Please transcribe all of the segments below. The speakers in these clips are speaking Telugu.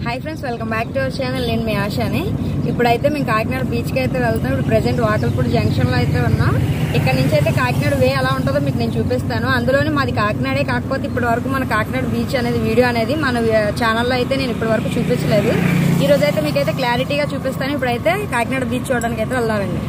Hi friends welcome back to our channel నేను మీ ఆశాని ఇప్పుడైతే మేము కాకినాడ బీచ్కి అయితే వెళ్తాం ఇప్పుడు ప్రజెంట్ వాకల్పూడి జంక్షన్లో అయితే ఉన్నాం ఇక్కడ నుంచి అయితే కాకినాడ వే ఎలా ఉంటుందో మీకు నేను చూపిస్తాను అందులోనే మాది కాకినాడే కాకపోతే ఇప్పటి వరకు మన కాకినాడ బీచ్ అనేది వీడియో అనేది మన ఛానల్లో అయితే నేను ఇప్పటి వరకు చూపించలేదు ఈ రోజు అయితే మీకైతే క్లారిటీగా చూపిస్తాను ఇప్పుడైతే కాకినాడ బీచ్ చూడడానికి అయితే వెళ్దామండి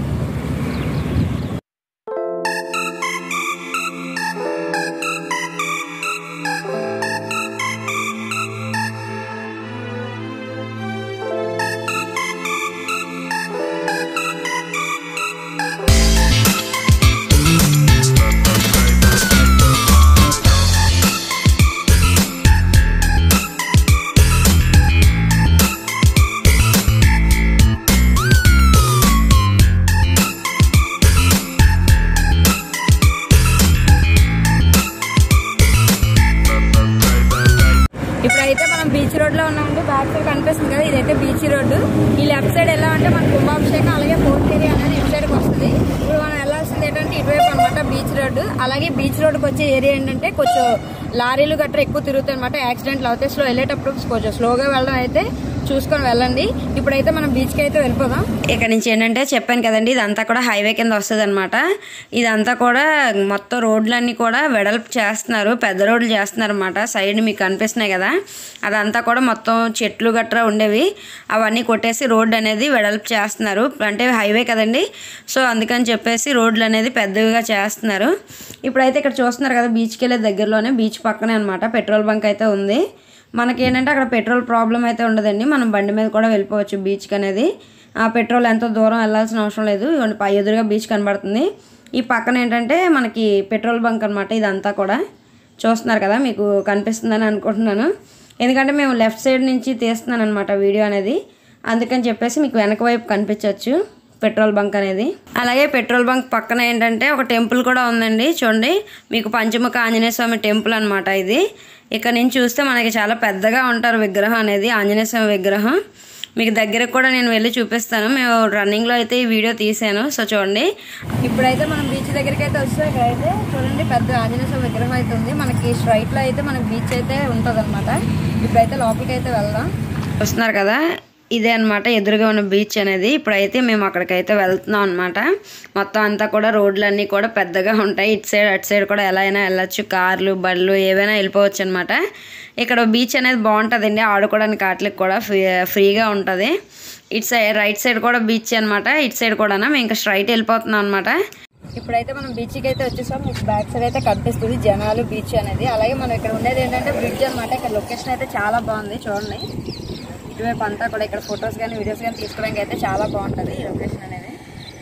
ఇప్పుడైతే మనం బీచ్ రోడ్ లో ఉన్నామండి బ్యాక్ సైడ్ కనిపిస్తుంది కదా ఇదైతే బీచ్ రోడ్డు ఈ లెఫ్ట్ సైడ్ ఎలా అంటే మన కుంభాభిషేకం అలాగే ఫోర్త్ ఏరియా అనేది ఇటు సైడ్కి వస్తుంది ఇప్పుడు మనం వెళ్ళాల్సింది ఏంటంటే ఇటువైపు అనమాట బీచ్ రోడ్డు అలాగే బీచ్ రోడ్డుకి వచ్చే ఏరియా ఏంటంటే కొంచెం లారీలు గట్రా ఎక్కువ తిరుగుతాయి అనమాట యాక్సిడెంట్లు అవుతాయి స్లో వెళ్ళేటప్పుడు కొంచెం స్లోగా వెళ్ళడం అయితే చూసుకొని వెళ్ళండి ఇప్పుడైతే మనం బీచ్ కి అయితే వెళ్ళిపోదాం ఇక్కడ నుంచి ఏంటంటే చెప్పాను కదండి ఇదంతా కూడా హైవే కింద వస్తుంది అనమాట ఇదంతా కూడా మొత్తం రోడ్లన్నీ కూడా వెడల్పు చేస్తున్నారు పెద్ద రోడ్లు చేస్తున్నారు అనమాట సైడ్ మీకు కనిపిస్తున్నాయి కదా అదంతా కూడా మొత్తం చెట్లు గట్రా ఉండేవి అవన్నీ కొట్టేసి రోడ్ అనేది వెడల్పు చేస్తున్నారు అంటే హైవే కదండి సో అందుకని చెప్పేసి రోడ్లు అనేది పెద్దవిగా చేస్తున్నారు ఇప్పుడైతే ఇక్కడ చూస్తున్నారు కదా బీచ్కి వెళ్ళే దగ్గరలోనే బీచ్ పక్కనే అనమాట పెట్రోల్ బంక్ అయితే ఉంది మనకి ఏంటంటే అక్కడ పెట్రోల్ ప్రాబ్లం అయితే ఉండదండి మనం బండి మీద కూడా వెళ్ళిపోవచ్చు బీచ్కి అనేది ఆ పెట్రోల్ ఎంతో దూరం వెళ్ళాల్సిన అవసరం లేదు ఇవ్వండి పై ఎదురుగా బీచ్ కనబడుతుంది ఈ పక్కన ఏంటంటే మనకి పెట్రోల్ బంక్ అనమాట ఇదంతా కూడా చూస్తున్నారు కదా మీకు కనిపిస్తుందని అనుకుంటున్నాను ఎందుకంటే మేము లెఫ్ట్ సైడ్ నుంచి తీస్తున్నాను అనమాట వీడియో అనేది అందుకని చెప్పేసి మీకు వెనక వైపు కనిపించవచ్చు పెట్రోల్ బంక్ అనేది అలాగే పెట్రోల్ బంక్ పక్కన ఏంటంటే ఒక టెంపుల్ కూడా ఉందండి చూడండి మీకు పంచముఖ ఆంజనేయ స్వామి టెంపుల్ అనమాట ఇది ఇక్కడ నుంచి చూస్తే మనకి చాలా పెద్దగా ఉంటారు విగ్రహం అనేది ఆంజనేయ స్వామి విగ్రహం మీకు దగ్గరకు కూడా నేను వెళ్ళి చూపిస్తాను మేము రన్నింగ్లో అయితే ఈ వీడియో తీసాను సో చూడండి ఇప్పుడైతే మనం బీచ్ దగ్గరికి అయితే వచ్చాం ఇక్కడ అయితే చూడండి పెద్ద ఆంజనేయ స్వామి విగ్రహం అయితే ఉంది మనకి స్ట్రైట్లో అయితే మనకి బీచ్ అయితే ఉంటుంది అనమాట ఇప్పుడైతే లోపలికి అయితే వెళ్దాం వస్తున్నారు కదా ఇదే అనమాట ఎదురుగా ఉన్న బీచ్ అనేది ఇప్పుడైతే మేము అక్కడికైతే వెళ్తున్నాం అనమాట మొత్తం అంతా కూడా రోడ్లన్నీ కూడా పెద్దగా ఉంటాయి ఇటు సైడ్ అటు సైడ్ కూడా ఎలా అయినా వెళ్ళొచ్చు కార్లు బళ్ళు ఏవైనా వెళ్ళిపోవచ్చు అనమాట ఇక్కడ బీచ్ అనేది బాగుంటుందండి ఆడుకోవడానికి వాటికి కూడా ఫ్రీ ఫ్రీగా ఉంటుంది ఇటు సైడ్ రైట్ సైడ్ కూడా బీచ్ అనమాట ఇటు సైడ్ కూడా మేము ఇంకా స్ట్రైట్ వెళ్ళిపోతున్నాం అనమాట ఇప్పుడైతే మనం బీచ్కి అయితే వచ్చేసాం మీకు బ్యాక్ సైడ్ అయితే కనిపిస్తుంది జనాలు బీచ్ అనేది అలాగే మనం ఇక్కడ ఉండేది ఏంటంటే బ్రిడ్జ్ అనమాట ఇక్కడ లొకేషన్ అయితే చాలా బాగుంది చూడండి ఇటువైపు అంతా కూడా ఇక్కడ ఫొటోస్ కానీ వీడియోస్ కానీ తీసుకోవడానికి అయితే చాలా బాగుంటుంది ఈ లొకేషన్ అనేది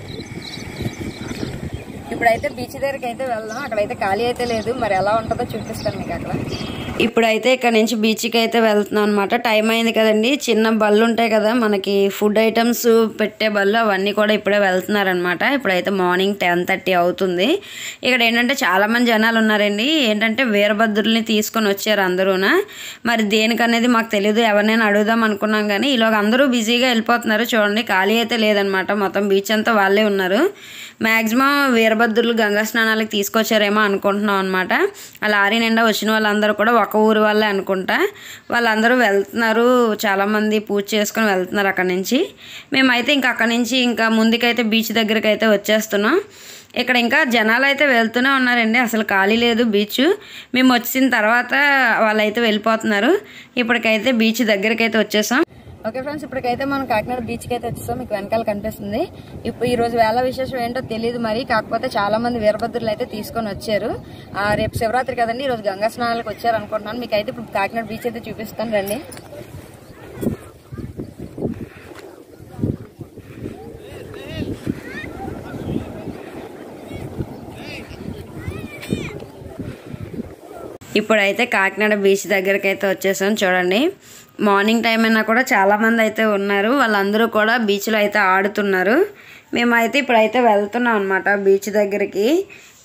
ఇప్పుడైతే బీచ్ దగ్గరికి అయితే వెళ్దాం అక్కడైతే ఖాళీ అయితే లేదు మరి ఎలా ఉంటుందో చూపిస్తాను మీకు అక్కడ ఇప్పుడైతే ఇక్కడ నుంచి బీచ్కి అయితే వెళ్తున్నాం అనమాట టైం అయింది కదండి చిన్న బళ్ళు ఉంటాయి కదా మనకి ఫుడ్ ఐటమ్స్ పెట్టే బళ్ళు అవన్నీ కూడా ఇప్పుడే వెళ్తున్నారనమాట ఇప్పుడైతే మార్నింగ్ టెన్ థర్టీ అవుతుంది ఇక్కడ ఏంటంటే చాలామంది జనాలు ఉన్నారండి ఏంటంటే వీరభద్రుల్ని తీసుకొని వచ్చారు అందరూన మరి దేనికనేది మాకు తెలియదు ఎవరినైనా అడుగుదాం అనుకున్నాం కానీ ఈలోగా అందరూ బిజీగా వెళ్ళిపోతున్నారు చూడండి ఖాళీ అయితే లేదనమాట మొత్తం బీచ్ అంతా వాళ్ళే ఉన్నారు మ్యాక్సిమం వీరభద్రులు గంగా స్నానాలకు తీసుకొచ్చారేమో అనుకుంటున్నాం అనమాట ఆ లారీ నిండా వచ్చిన వాళ్ళందరూ కూడా ఒక ఊరు వాళ్ళే అనుకుంటా వాళ్ళందరూ వెళ్తున్నారు చాలామంది పూజ చేసుకొని వెళ్తున్నారు అక్కడి నుంచి మేమైతే ఇంకా అక్కడి నుంచి ఇంకా ముందుకైతే బీచ్ దగ్గరికి అయితే వచ్చేస్తున్నాం ఇక్కడ ఇంకా జనాలు అయితే వెళ్తూనే ఉన్నారండి అసలు ఖాళీ లేదు బీచ్ మేము వచ్చిన తర్వాత వాళ్ళైతే వెళ్ళిపోతున్నారు ఇప్పటికైతే బీచ్ దగ్గరికి అయితే వచ్చేసాం ఓకే ఫ్రెండ్స్ ఇప్పటికైతే మనం కాకినాడ బీచ్కి అయితే వచ్చేసాం మీకు వెనకాల కనిపిస్తుంది ఇప్పుడు ఈ రోజు వేళ విశేషం ఏంటో తెలియదు మరి కాకపోతే చాలా మంది వీరభద్రులు అయితే తీసుకొని వచ్చారు ఆ, రేపు శివరాత్రి కదండి ఈ రోజు గంగా స్నానాలకు వచ్చారు అనుకుంటున్నాను మీకు అయితే ఇప్పుడు కాకినాడ బీచ్ అయితే చూపిస్తాను రండి ఇప్పుడైతే కాకినాడ బీచ్ దగ్గరికి అయితే వచ్చేసాం చూడండి మార్నింగ్ టైం అయినా కూడా చాలామంది అయితే ఉన్నారు వాళ్ళందరూ కూడా బీచ్లో అయితే ఆడుతున్నారు మేమైతే ఇప్పుడైతే వెళ్తున్నాం అనమాట బీచ్ దగ్గరికి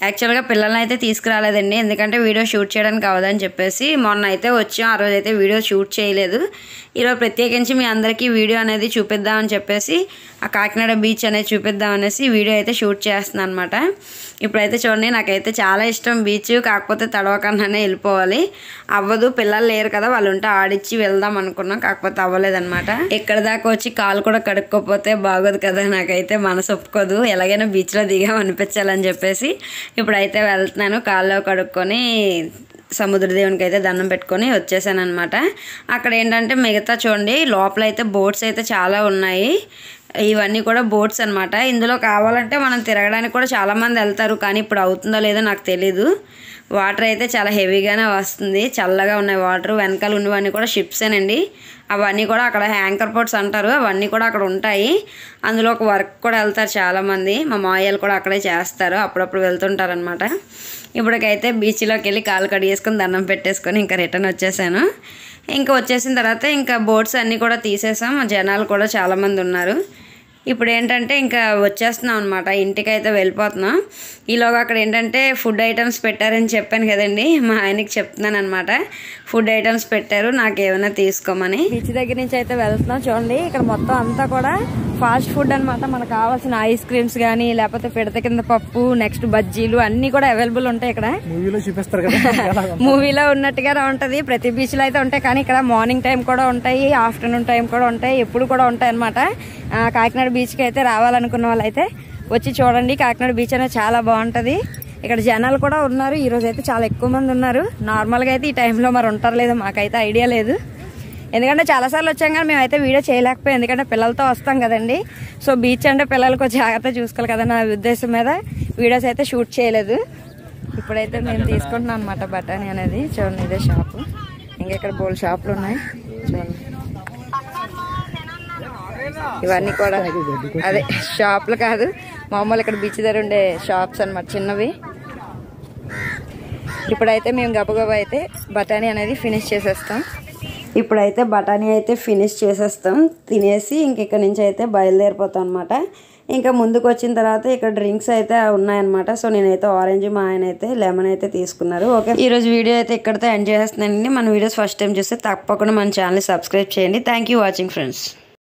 యాక్చువల్గా పిల్లల్ని అయితే తీసుకురాలేదండి ఎందుకంటే వీడియో షూట్ చేయడానికి అవ్వదని చెప్పేసి మొన్న అయితే వచ్చాం ఆ రోజు అయితే వీడియో షూట్ చేయలేదు ఈరోజు ప్రత్యేకించి మీ అందరికీ వీడియో అనేది చూపిద్దామని చెప్పేసి ఆ కాకినాడ బీచ్ అనేది చూపిద్దాం అనేసి వీడియో అయితే షూట్ చేస్తున్నాను అనమాట ఇప్పుడైతే చూడండి నాకైతే చాలా ఇష్టం బీచ్ కాకపోతే తడవకుండానే వెళ్ళిపోవాలి అవ్వదు పిల్లలు లేరు కదా వాళ్ళు ఉంటే ఆడిచ్చి వెళ్దాం అనుకున్నాం కాకపోతే అవ్వలేదన్నమాట ఇక్కడ దాకా వచ్చి కాలు కూడా కడుక్కోపోతే బాగోదు కదా నాకైతే మనసు ఒప్పుకోదు ఎలాగైనా బీచ్లో దిగాం అనిపించాలని చెప్పేసి ఇప్పుడైతే వెళ్తున్నాను కాల్లో కడుక్కొని సముద్ర దేవునికి అయితే దండం పెట్టుకొని వచ్చేసాను అనమాట అక్కడ ఏంటంటే మిగతా చూడండి లోపల అయితే బోట్స్ అయితే చాలా ఉన్నాయి ఇవన్నీ కూడా బోట్స్ అన్నమాట ఇందులో కావాలంటే మనం తిరగడానికి కూడా చాలామంది వెళ్తారు కానీ ఇప్పుడు అవుతుందో లేదో నాకు తెలీదు వాటర్ అయితే చాలా హెవీగానే వస్తుంది చల్లగా ఉన్నాయి వాటర్ వెనకాల ఉన్నవన్నీ కూడా షిప్సేనండి అవన్నీ కూడా అక్కడ హ్యాంకర్ పోర్ట్స్ అంటారు అవన్నీ కూడా అక్కడ ఉంటాయి అందులో ఒక వర్క్ కూడా వెళ్తారు చాలామంది మా మాయలు కూడా అక్కడే చేస్తారు అప్పుడప్పుడు వెళ్తుంటారు అనమాట ఇప్పటికైతే బీచ్లోకి వెళ్ళి కాలు కడిగేసుకొని దండం పెట్టేసుకొని ఇంకా రిటర్న్ వచ్చేసాను ఇంకా వచ్చేసిన తర్వాత ఇంకా బోట్స్ అన్నీ కూడా తీసేసాం జనాలు కూడా చాలామంది ఉన్నారు ఇప్పుడు ఏంటంటే ఇంకా వచ్చేస్తున్నాం అనమాట ఇంటికి అయితే వెళ్ళిపోతున్నాం ఈలోగా అక్కడ ఏంటంటే ఫుడ్ ఐటమ్స్ పెట్టారని చెప్పాను కదండి మా ఆయనకి చెప్తున్నాను అనమాట ఫుడ్ ఐటమ్స్ పెట్టారు నాకు ఏమైనా తీసుకోమని బీచ్ దగ్గర నుంచి అయితే వెళ్తున్నాం చూడండి ఇక్కడ మొత్తం అంతా కూడా ఫాస్ట్ ఫుడ్ అన్నమాట మనకు కావాల్సిన ఐస్ క్రీమ్స్ కానీ లేకపోతే పిడత కింద పప్పు నెక్స్ట్ బజ్జీలు అన్ని కూడా అవైలబుల్ ఉంటాయి ఇక్కడ మూవీలో చూపిస్తారు కదా ఎలా ఉంది? మూవీలో ఉన్నట్టుగా ఉంటది ప్రతి బీచ్ లో అయితే ఉంటాయి కానీ ఇక్కడ మార్నింగ్ టైం కూడా ఉంటాయి ఆఫ్టర్నూన్ టైం కూడా ఉంటాయి ఎప్పుడు కూడా ఉంటాయి అనమాట కాకినాడ బీచ్ కి అయితే రావాలనుకున్న వాళ్ళైతే వచ్చి చూడండి కాకినాడ బీచ్ అనేది చాలా బాగుంటది ఇక్కడ జనాలు కూడా ఉన్నారు ఈ రోజు అయితే చాలా ఎక్కువ మంది ఉన్నారు నార్మల్ గా అయితే ఈ టైంలో మరి ఉంటారు లేదు మాకైతే ఐడియా లేదు ఎందుకంటే చాలాసార్లు వచ్చాం కానీ మేమైతే వీడియో చేయలేకపోయాం ఎందుకంటే పిల్లలతో వస్తాం కదండి సో బీచ్ అంటే పిల్లలకు జాగ్రత్త చూసుకోవాలి కదా నా ఉద్దేశం మీద వీడియోస్ అయితే షూట్ చేయలేదు ఇప్పుడైతే మేము తీసుకుంటున్నాం అనమాట బఠానీ అనేది చూడండి ఇదే షాపు ఇంకా ఇక్కడ బోల్ షాపులు ఉన్నాయి చూడండి ఇవన్నీ కూడా అదే షాపులు కాదు మామూలు ఇక్కడ బీచ్ దగ్గర ఉండే షాప్స్ అన్నమాట చిన్నవి ఇప్పుడైతే మేము గబగబా అయితే బఠానీ అనేది ఫినిష్ చేసేస్తాం ఇప్పుడైతే బఠానీ అయితే ఫినిష్ చేసేస్తాం తినేసి ఇంక ఇక్కడ నుంచి అయితే బయలుదేరిపోతాం అనమాట ఇంకా ముందుకు వచ్చిన తర్వాత ఇక్కడ డ్రింక్స్ అయితే ఉన్నాయన్నమాట సో నేనైతే ఆరెంజ్ మా ఆయన అయితే లెమన్ అయితే తీసుకున్నారు ఓకే ఈ రోజు వీడియో అయితే ఇక్కడితో ఎండ్ చేస్తున్నానండి మన వీడియోస్ ఫస్ట్ టైం చూస్తే తప్పకుండా మన ఛానల్ సబ్స్క్రైబ్ చేయండి థ్యాంక్ యూ వాచింగ్ ఫ్రెండ్స్